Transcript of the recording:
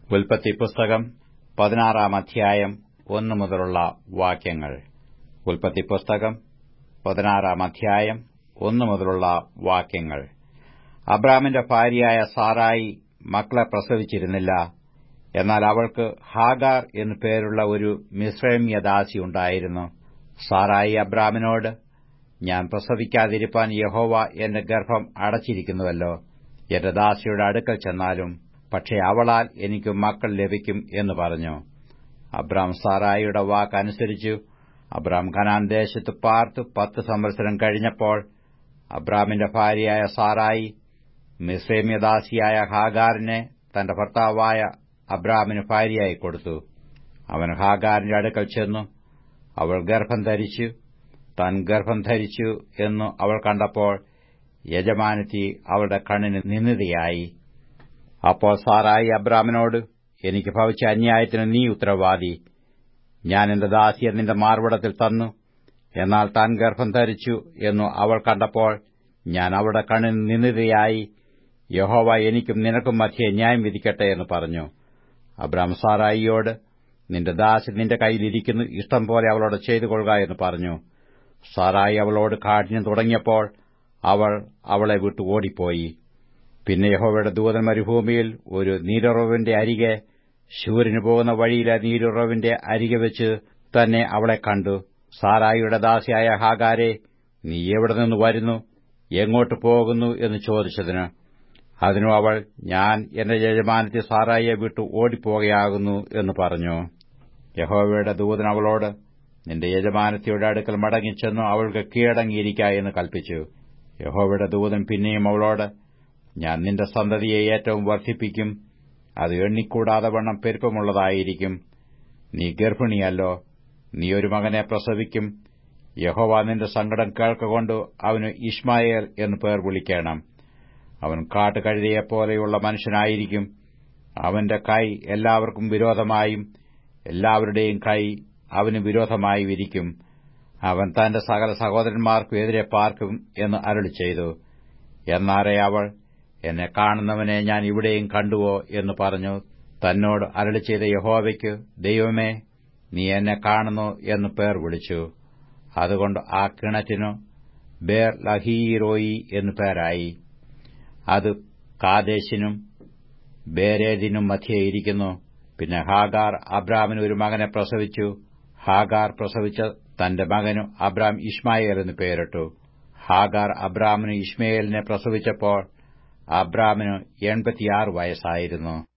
ഉൽപ്പത്തി പുസ്തകം പതിനാറാം അധ്യായം ഒന്നു മുതലുള്ള വാക്യങ്ങൾ ഉൽപ്പത്തി പുസ്തകം പതിനാറാം അധ്യായം ഒന്നു മുതലുള്ള വാക്യങ്ങൾ അബ്രാമിന്റെ ഭാര്യയായ സാറായി മക്കളെ പ്രസവിച്ചിരുന്നില്ല എന്നാൽ അവൾക്ക് ഹാഗാർ എന്നു പേരുള്ള ഒരു മിശ്രമ്യദാസി ഉണ്ടായിരുന്നു സാറായി അബ്രാമിനോട് ഞാൻ പ്രസവിക്കാതിരിപ്പാൻ യഹോവ എന്റെ ഗർഭം അടച്ചിരിക്കുന്നുവല്ലോ എന്റെ ദാസിയുടെ അടുക്കൽ ചെന്നാലും പക്ഷേ അവളാൽ എനിക്ക് മക്കൾ ലഭിക്കും എന്ന് പറഞ്ഞു അബ്രാം സാറായിയുടെ വാക്കനുസരിച്ചു അബ്രാം കനാൻ ദേശത്ത് പാർത്ത് പത്ത് സംവത്സരം കഴിഞ്ഞപ്പോൾ അബ്രാമിന്റെ ഭാര്യയായ സാറായി മിശ്രമ്യദാസിയായ ഹാഗാറിനെ തന്റെ ഭർത്താവായ അബ്രാമിന് ഭാര്യയായി കൊടുത്തു അവൻ ഹാഗാറിന്റെ അടുക്കൽ ചെന്നു അവൾ ഗർഭം ധരിച്ചു താൻ ഗർഭം ധരിച്ചു എന്നു അവൾ കണ്ടപ്പോൾ യജമാനത്തി അവളുടെ കണ്ണിന് നിന്ദിതയായി അപ്പോൾ സാറായി അബ്രാമിനോട് എനിക്ക് ഭവിച്ച അന്യായത്തിന് നീ ഉത്തരവാദി ഞാൻ എന്റെ ദാസിയെ നിന്റെ മാർവിടത്തിൽ തന്നു എന്നാൽ താൻ ഗർഭം ധരിച്ചു എന്നു അവൾ കണ്ടപ്പോൾ ഞാൻ അവളുടെ കണ്ണിന് നിന്ദിതയായി യഹോവ എനിക്കും നിനക്കും മധ്യേ ന്യായം വിധിക്കട്ടെ എന്ന് പറഞ്ഞു അബ്രാം സാറായിയോട് നിന്റെ ദാസി നിന്റെ കയ്യിലിരിക്കുന്നു ഇഷ്ടം പോലെ അവളോട് ചെയ്തു കൊള്ളുക എന്ന് പറഞ്ഞു സാറായി അവളോട് കാഠിന്യം തുടങ്ങിയപ്പോൾ അവൾ അവളെ വിട്ടു ഓടിപ്പോയി പിന്നെ യഹോവയുടെ ദൂതൻ മരുഭൂമിയിൽ ഒരു നീരുറവിന്റെ അരികെ ശൂര്യന് പോകുന്ന വഴിയിലെ നീരുറവിന്റെ അരികെ വെച്ച് തന്നെ അവളെ കണ്ടു സാറായിയുടെ ദാസിയായ ഹാഗാരെ നീ എവിടെ നിന്ന് വരുന്നു എങ്ങോട്ട് പോകുന്നു എന്ന് ചോദിച്ചതിന് അതിനു അവൾ ഞാൻ എന്റെ യജമാനത്തെ സാറായിയെ വിട്ടു ഓടിപ്പോകുകയാകുന്നു എന്ന് പറഞ്ഞു യഹോവയുടെ ദൂതൻ അവളോട് നിന്റെ യജമാനത്തിയുടെ അടുക്കൽ മടങ്ങിച്ചെന്നു അവൾക്ക് കീഴടങ്ങിയിരിക്ക എന്ന് കൽപ്പിച്ചു യഹോവയുടെ ദൂതൻ പിന്നെയും അവളോട് ഞാൻ നിന്റെ സന്തതിയെ ഏറ്റവും വർദ്ധിപ്പിക്കും അത് എണ്ണിക്കൂടാതെ വണ്ണം പെരുപ്പമുള്ളതായിരിക്കും നീ ഗർഭിണിയല്ലോ നീ ഒരു മകനെ പ്രസവിക്കും യഹോവ നിന്റെ സങ്കടം കേൾക്കൊണ്ട് അവന് ഇഷ്മായേൽ എന്ന് പേർ വിളിക്കണം അവൻ കാട്ടുകഴുതയെപ്പോലെയുള്ള മനുഷ്യനായിരിക്കും അവന്റെ കൈ എല്ലാവർക്കും വിരോധമായും എല്ലാവരുടെയും കൈ അവന് വിരോധമായി വിരിക്കും അവൻ തന്റെ സകല സഹോദരന്മാർക്കും എതിരെ പാർക്കും എന്ന് അരുളി ചെയ്തു എന്നാറെ അവൾ എന്നെ കാണുന്നവനെ ഞാൻ ഇവിടെയും കണ്ടുവോ എന്ന് പറഞ്ഞു തന്നോട് അരളി ചെയ്ത യഹോവയ്ക്ക് ദൈവമേ നീ എന്നെ കാണുന്നു എന്ന് പേർ വിളിച്ചു അതുകൊണ്ട് ആ കിണറ്റിനു ബേർ ലഹീറോയി എന്നു പേരായി അത് കാദേശിനും ബേരേദിനും മധ്യേ ഇരിക്കുന്നു പിന്നെ ഹാഗാർ അബ്രാമിന് ഒരു മകനെ പ്രസവിച്ചു ഹാഗാർ പ്രസവിച്ച തന്റെ മകനു അബ്രാം ഇഷ്മായേൽ എന്ന് പേരിട്ടു ഹാഗാർ അബ്രാമിന് ഇഷ്മയേലിനെ പ്രസവിച്ചപ്പോൾ അബ്രാമിന് എൺപത്തിയാറ് വയസ്സായിരുന്നു